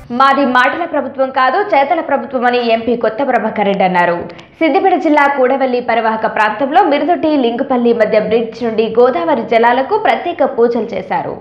మాది మాటల ప్రభుత్వం కాదు చేతల ప్రభుత్వం అని ఎంపీ కొత్త ప్రభాకర్ రెడ్డి అన్నారు సిద్దిపేట జిల్లా కూడవల్లి పరివాహక ప్రాంతంలో మిరుదొడ్డి లింగుపల్లి మధ్య బ్రిడ్జ్ నుండి గోదావరి జలాలకు ప్రత్యేక పూజలు చేశారు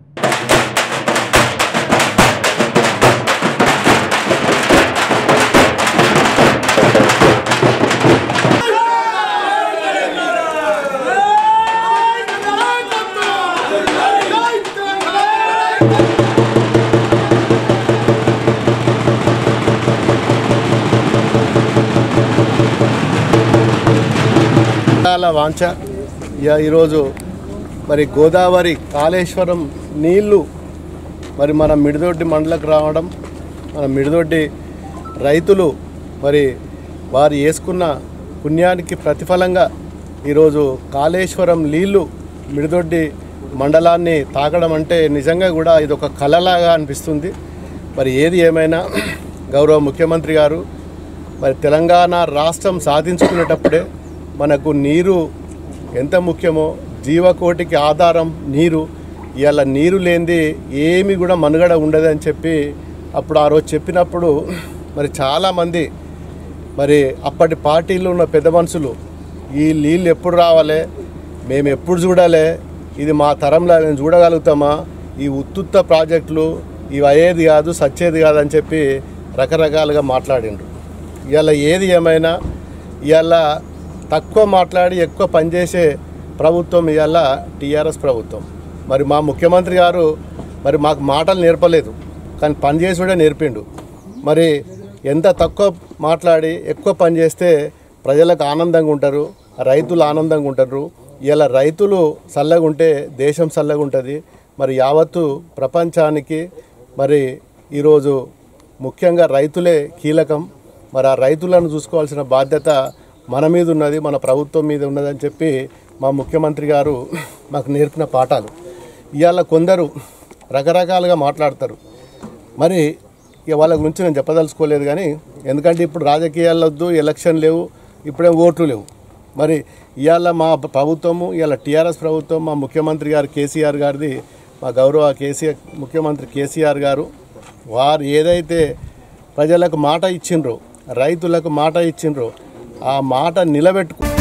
చాలా వాంఛ ఇక ఈరోజు మరి గోదావరి కాళేశ్వరం నీళ్లు మరి మన మిడిదొడ్డి మండలకు రావడం మన మిడిదొడ్డి రైతులు మరి వారు వేసుకున్న పుణ్యానికి ప్రతిఫలంగా ఈరోజు కాళేశ్వరం నీళ్లు మిడిదొడ్డి మండలాన్ని తాకడం అంటే నిజంగా కూడా ఇది ఒక కళలాగా అనిపిస్తుంది మరి ఏది ఏమైనా గౌరవ ముఖ్యమంత్రి గారు మరి తెలంగాణ రాష్ట్రం సాధించుకునేటప్పుడే మనకు నీరు ఎంత ముఖ్యమో జీవకోటికి ఆధారం నీరు ఇవాళ నీరు లేనిది ఏమి కూడా మనుగడ ఉండదని చెప్పి అప్పుడు ఆ రోజు చెప్పినప్పుడు మరి చాలామంది మరి అప్పటి పార్టీలో ఉన్న పెద్ద మనుషులు ఈ నీళ్ళు ఎప్పుడు రావాలి మేము ఎప్పుడు చూడాలి ఇది మా తరంలో మేము చూడగలుగుతామా ఈ ఉత్తుత్త ప్రాజెక్టులు ఇవి అయ్యేది కాదు సచ్చేది కాదు అని చెప్పి రకరకాలుగా మాట్లాడిండ్రు ఇవాళ ఏది ఏమైనా ఇవాళ తక్కువ మాట్లాడి ఎక్కువ పనిచేసే ప్రభుత్వం ఇవాళ టీఆర్ఎస్ ప్రభుత్వం మరి మా ముఖ్యమంత్రి గారు మరి మాకు మాటలు నేర్పలేదు కానీ పని చేసి కూడా నేర్పిండు మరి ఎంత తక్కువ మాట్లాడి ఎక్కువ పని చేస్తే ప్రజలకు ఆనందంగా ఉంటారు రైతులు ఆనందంగా ఉంటారు ఇలా రైతులు చల్లగా ఉంటే దేశం చల్లగా ఉంటుంది మరి యావత్తు ప్రపంచానికి మరి ఈరోజు ముఖ్యంగా రైతులే కీలకం మరి ఆ రైతులను చూసుకోవాల్సిన బాధ్యత మన మీద ఉన్నది మన ప్రభుత్వం మీద ఉన్నదని చెప్పి మా ముఖ్యమంత్రి గారు మాకు నేర్పిన పాఠాలు ఇవాళ కొందరు రకరకాలుగా మాట్లాడతారు మరి ఇక వాళ్ళ గురించి నేను చెప్పదలుచుకోలేదు కానీ ఎందుకంటే ఇప్పుడు రాజకీయాలు వద్దు ఎలక్షన్ లేవు ఇప్పుడేం ఓట్లు లేవు మరి ఇవాళ మా ప్రభుత్వము ఇవాళ టీఆర్ఎస్ ప్రభుత్వం మా ముఖ్యమంత్రి గారు కేసీఆర్ గారిది మా గౌరవ కేసీఆర్ ముఖ్యమంత్రి కేసీఆర్ గారు వారు ఏదైతే ప్రజలకు మాట ఇచ్చిండ్రో రైతులకు మాట ఇచ్చిండ్రో ఆ మాట నిలబెట్టుకు